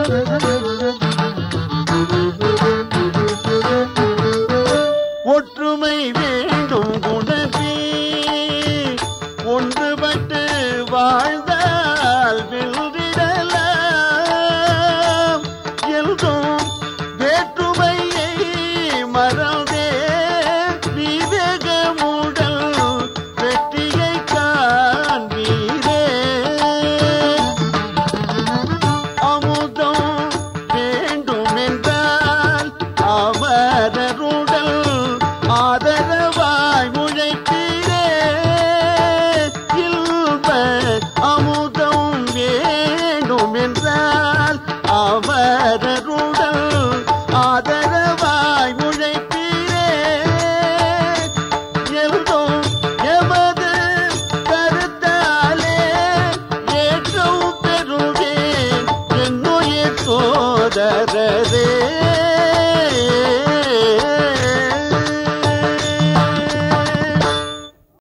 ஒற்றுமை வேண்டும் குணத்தி ஒன்றுபட்டு வாழ்ந்தால் வெல்றிடலாம் என்றும் வேற்றுமையை மறந்தே விவேகமுடல் வெற்றியை காண்பீரே அமுதம் வேண்டும் என்றால் அமரருடல் ஆதரவாய் உழைப்பீரே இல்ப அமுதம் வேண்டும் என்றால் அமரருடல் ஆதரவாய் உழைப்பீரே எல்தும் எமது கருத்தாலே ஏற்றம் பெறுவேன் என்னுயிர் சோதரரே